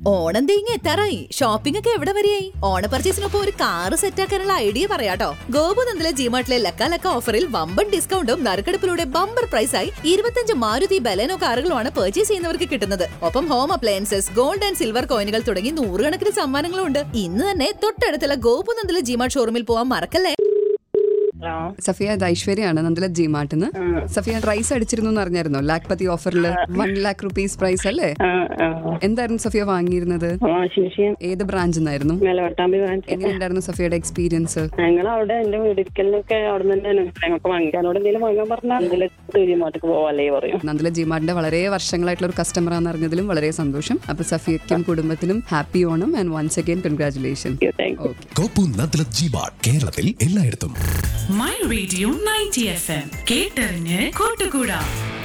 ഓണം തേങ്ങ എത്താറായി ഷോപ്പിംഗ് ഒക്കെ എവിടെ വരെയായി ഓണ പർച്ചേസിനൊപ്പം ഒരു കാറ് സെറ്റാക്കാനുള്ള ഐഡിയ പറയാട്ടോ ഗോപുനന്ദിലെ ജിമാർട്ടിലെ ലക്ക ലക്ക ഓഫറിൽ വമ്പൻ ഡിസ്കൗണ്ടും നറുക്കെടുപ്പിലൂടെ ബമ്പർ പ്രൈസായി ഇരുപത്തഞ്ച് മാരുതി ബലേനോ കാറുകളുമാണ് പർച്ചേസ് ചെയ്യുന്നവർക്ക് കിട്ടുന്നത് ഒപ്പം home appliances gold and silver കോയിനുകൾ തുടങ്ങി നൂറുകണക്കിന് സമ്മാനങ്ങളും ഉണ്ട് ഇന്ന് തന്നെ തൊട്ടടുത്തുള്ള ഗോപുനന്ദിലെ ജിമാർട്ട് ഷോറൂമിൽ പോവാൻ മറക്കല്ലേ ഹലോ സഫിയ ഇത് ഐശ്വര്യാണ് നന്ദില ജി മാർട്ടിന്ന് സഫിയ റൈസ് അടിച്ചിരുന്നു എന്ന് അറിഞ്ഞായിരുന്നോ ലാക്ക് പത്തി ഓഫറിൽ വൺ ലാക്ക് റുപ്പീസ് പ്രൈസ് അല്ലേ ആ ആ എന്തായിരുന്നു സഫിയ വാങ്ങിയിരുന്നത് ആ ശിവശിയൻ ഏത് ബ്രാഞ്ചിൽ നിന്നായിരുന്നു മേലവട്ടാമ്പി വാങ്ങിച്ചു എങ്ങനെയുണ്ടായിരുന്നു സഫിയയുടെ എക്സ്പീരിയൻസ് ഞങ്ങൾ അവിടെ എന്റെ വീടിരിക്കലിനൊക്കെ അവിടെ നിന്ന് തന്നെയാണ് ഞങ്ങൾക്ക് വാങ്ങിക്കാനോട് എന്തെങ്കിലും വാങ്ങാൻ പറഞ്ഞാൽ എന്തെങ്കിലും തീരുമാനത്തേക്ക് പോവാല്ലേ പറയും നന്ദില ജി മാർട്ടിന്റെ വളരെ വർഷങ്ങളായിട്ടുള്ള ഒരു കസ്റ്റമർ ആണെന്ന് അറിഞ്ഞതിലും വളരെ സന്തോഷം അപ്പൊ സഫിയയ്ക്കും കുടുംബത്തിനും happy Onam and once again congratulation thank you okay കോപ്പു നദ്ല ജിബാർഡ് കേരളത്തിൽ എല്ലായിടത്തും my radio ninety F M കേട്ടറിഞ്ഞ് കൂട്ടുകൂടാ